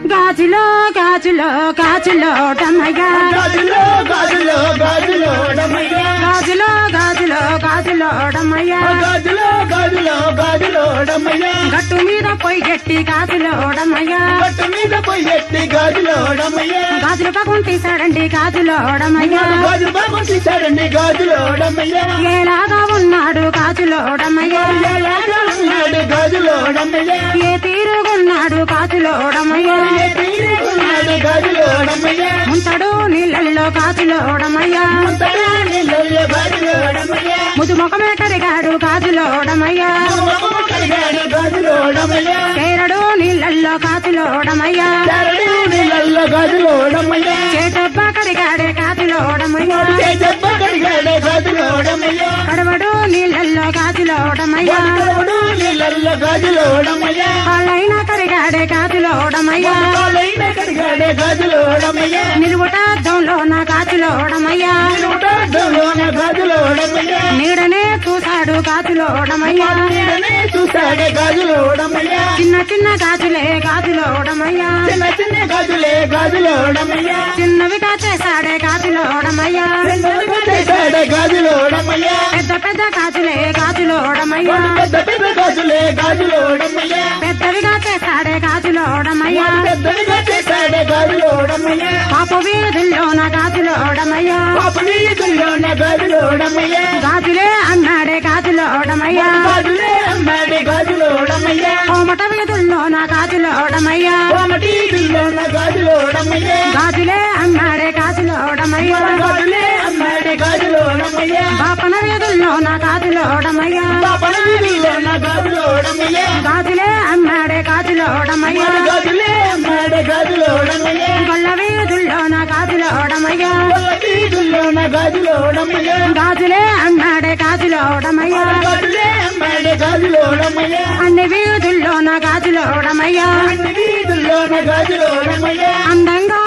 గాజులో గాజులో గాజులో డమయ్య గాజులో గాజులో గాజులో డమయ్య గాజులో గాజులో గాజులో డమయ్య గాజులో గాజులో గాజులో డమయ్య గట్టు మీద పొయ్యి గట్టి గాజులో డమయ్య గట్టు మీద పోయి ఎత్తి గాజులో డమయ్య గాజులు పక్కన తీసాడండి గాజులో డమయ్య గాజు బాబు తీశాడండి గాజులో డమయ్య ఏలాగా ఉన్నాడు గాజులో డమయ్య ఎలాగా ఉన్నాడు గాజులో డమయ్య ఏ తీరుగున్నాడు గాజులో డమయ్య ఉన్నాడు గాజులో డమయ్య ముంతడు నీళ్ళల్లో గాజులో డమయ్య అంతటా నీళ్ళల్లో గాజులో డమయ్య ముదు ముఖమే కరిగాడు గాజులో డమయ్య ముఖము కడిగాడు గాజులో డమయ్య చేరడు నీళ్ళల్లో గాజులో డమయ్య చారడి నీళ్ళల్లో గాజులో డమయ్య చేటబ్బ కడిగాడే గాజులో డమయ్య దెబ్బ కడిగాడు గాజులో డమయ్య కడవడు నీళ్ళల్లో గాజులో డమయ్య వాడు నీళ్ళల్లో గాజులో డమయ్య వాళ్ళైనా కరిగాడే గాజులో డమయ్య కాలైన కడిగాడు గాజులో డమయ్య నిలువుటార్థంలో నా గాజులో డమయ్య నిలువుటార్థంలోన గాజులో డమయ్య నీడనే చూశాడు గాజులో డమయ్య నీడనే చూశాడే గాజులో డమయ్య చిన్న చిన్న గాజులే గాజులో డమయ్య చిన్న చిన్న గాజులే గాజులో డమయ్య చిన్నవిగా చేశాడే గాజులో డమయ్య చేశాడే గాజులో డమయ్య పెద్ద పెద్ద గాజులే గాజులో డమయ్య పెద్ద పెద్ద గాజులే గాజులో డమయ్య పెద్దవిగా చేశాడే గాజులో డమయ్య పెద్దగా చేశాడే గాజులో డమయ్య పాప వీధుల్లో నా గాజులో డమయ్య పాపని గుళ్ళోన గాజులో డమయ్య గాజులే అన్నాడే గాజులో డమయ్య గాజులే అమ్మాడే గాజులో డమయ్య కోమట వీధుల్లో నా గాజులో డమయ్య కోమటి గుళ్ళోన గాజులో డమయ్య గాజులే అన్నాడే గాజులో డమయ్య గాజులే అమ్మాడే గాజులో డమయ్య బాపన వీధుల్లో నా గాజులో డమయ్య పాపని గుళ్ళోన గాజులో డమయ్య గాజులే అమ్మాడే గాజులో డమయ్య గాజులే అమ్మాడే గాజులో డమయ్య గొల్ల వీధుల్లో నా గాజులో డమయ్య కోమటి గుళ్ళోన గాజులో డమయ్య గాజులే అమ్మాడే గాజులో డమయ్య గాజులే అమ్మాడే గాజులో డమయ్య అన్ని వీధుల్లో నా గాజులో డమయ్య అన్ని వీధుల్లోన గాజులో డమయ్య అందంగా